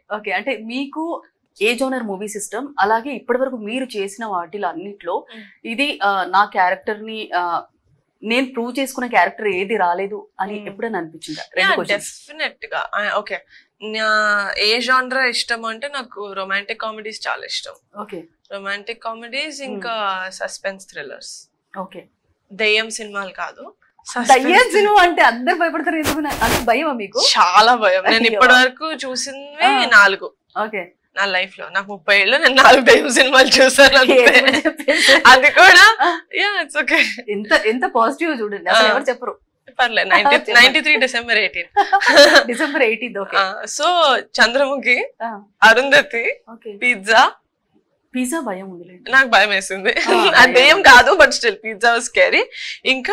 Okay అంటే మీకు ఏ genre movie system అలాగే ఇప్పటి వరకు మీరు చేసిన వాటిలో అన్నిట్లో Mm. ఇది ఆ, నా క్యారెక్టర్ ని ఆ, నేను ప్రూవ్ చేసుకున్న క్యారెక్టర్ ఏది రాలేదు అని Mm. ఎప్పుడైనా అనిపించిందా రెండు క్వశ్చన్స్ డెఫినెట్ గా ఓకే నా ఏ జానరా ఇష్టం అంటే నాకు రొమాంటిక్ కామెడీస్ చాలా ఇష్టం ఓకే రొమాంటిక్ కామెడీస్ ఇంకా సస్పెన్స్ థ్రిల్లర్స్ ఓకే దెయ్యం సినిమాలు కాదు suspense దయ్యం సినిమా అంటే అందరు భయపడతారు ఎందుకు నా- అంత భయమా మీకు చాలా భయం నేను అయ్యో. ఇప్పటి వరకు చూసింది ఆ. నాలుగు ఓకే నా లైఫ్ లో నాకు ముప్పై ఏళ్ళు నేను నాలుగు దెయ్యం సినిమాలు చూసాను అంతే. ఏమని చెప్పేసి. అది కూడా ఆ. యా ఇట్స్ ఓకే ఎంత ఎంత పాజిటివ్ చూడండి అసలు ఆ. ఎవరు చెప్పరు పర్లేదు నైన్టీ చెప్పండి. Ninety three December eighteen December eighteenth okay so Chandramukhi ఆ. అరుంధతి ఓకే పిజ్జా పిజ్జా భయం ఉంది నాకు భయం వేసింది ఆ, అది దెయ్యం కాదు బట్ స్టిల్ పిజ్జా స్కేరీ ఇంకా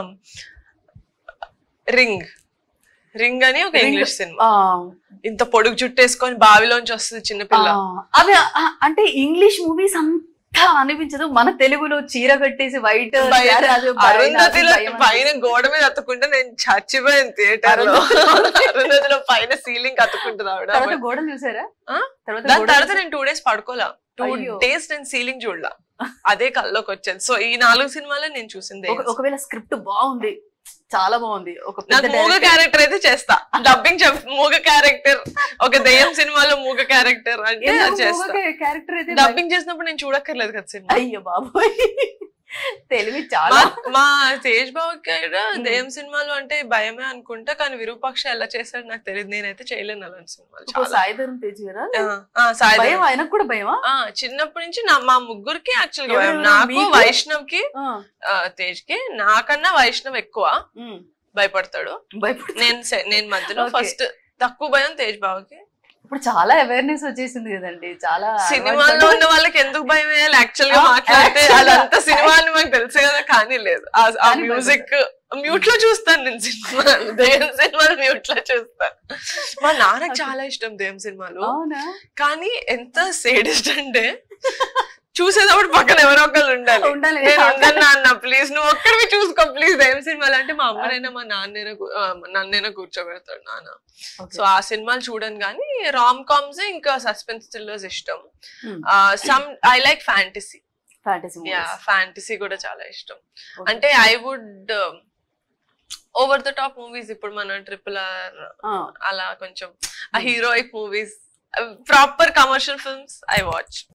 రింగ్ రింగ్ అని ఒక Ring. ఇంగ్లీష్ సినిమా ఇంత పొడుగు చుట్టేసుకొని బావిలోంచి వస్తుంది చిన్నపిల్ల అవి ఆ, అంటే ఇంగ్లీష్ మూవీస్ అంతా అనిపించదు మన తెలుగులో చీర కట్టేసి వైట్ భయం. అరుంధతిలో పైన గోడ మీద అతుక్కుంటే నేను చచ్చిపోయాను థియేటర్ లో అరుంధతిలో పైన సీలింగ్ అతుక్కుంటుంది ఆవిడ తర్వాత గోడలు చూసారా ఆ? తర్వాత దాని గోడలు తర్వాత నేను టూ డేస్ పడుకోలా టూ అయ్యో. డేస్ నేను సీలింగ్ చూడలా అదే కల్లోకి వచ్చేది సో ఈ నాలుగు సినిమాలే నేను చూసింది ఒక- ఒకవేళ స్క్రిప్ట్ బాగుంది చాలా బాగుంది ఒక పెద్ద నాకు మూగ director- క్యారెక్టర్ అయితే చేస్తా డబ్బింగ్ చెప్ మూగ క్యారెక్టర్ ఒక దెయ్యం సినిమాలో మూగ క్యారెక్టర్ అంటే ఎందుకు అది చేస్తా మూగ క్యారెక్టర్ అయితే డబ్బింగ్ చేసినప్పుడు నేను చూడక్కర్లేదు కదా సినిమా అయ్యో బాబోయ్ తెలివి చాలా మా- మా తేజ్ బాబు గారు దెయ్యం సినిమాలు అంటే భయమే అనుకుంటా కానీ విరూపాక్ష ఎలా చేశాడు నాకు తెలియదు నేనైతే చేయలేను అలాంటి సినిమాలు ఒక చాలా సాయి ధరమ్ తేజ్ గారా ఆ, ఆ, సాయి భయం ధరమ్. ఆయనకు కూడా భయమా ఆ, చిన్నప్పటి నుంచి నా మా ముగ్గురికి యాక్చువల్ గా భయం ఎవరెవరు? నాకు మీకు? వైష్ణవ్ కి ఆ, ఆ, తేజ్ కి నాకన్నా వైష్ణవ్ ఎక్కువ ఉమ్, భయపడతాడు భయపడుతుంది నేను సె- నేను మధ్యలో Okay. ఫస్ట్ తక్కువ భయం తేజ్ బాబుకి ఇప్పుడు చాలా అవేర్నెస్ వచ్చేసింది కదండి చాలా సినిమాల్లో ఉన్న వాళ్ళకి ఎందుకు భయం వేయాలి యాక్చువల్ గా ఆ, మాట్లాడితే actually గా. అదంతా సినిమా అని మాకు తెలుసు కదా కానీ లేదు ఆ- ఆ కానీ మ్యూజిక్ మ్యూట్ లో చూస్తాను నేను సినిమా దేవం సినిమాలు మ్యూట్ లో చూస్తాను మా నాన్నకి చాలా ఇష్టం దేవం సినిమాలు అవునా కానీ ఎంత సేడిస్ట్ అంటే చూసేటప్పుడు పక్కన ఎవరో ఒకళ్ళు ఉండాలి ఉండాలి నేను ఉండను నాన్న ప్లీజ్ నువ్వు ఒక్కడివి చూసుకో ప్లీజ్ దయ్యం సినిమాలు అంటే మా అమ్మనైనా మా నాన్నైనా కూ- ఆ, నన్నైనా కూర్చోబెడతాడు నాన్న Okay. సో ఆ సినిమాలు చూడను కానీ రామ్ కామ్స్ ఇంకా సస్పెన్స్ థ్రిల్లర్స్ ఇష్టం Hmm. Some I like fantasy fantasy yeah fantasy కూడా చాలా ఇష్టం Okay. అంటే I would over the top movies ఇప్పుడు మన ట్రిపుల్ ఆర్ అలా కొంచెం ఆ heroic movies proper commercial films I watch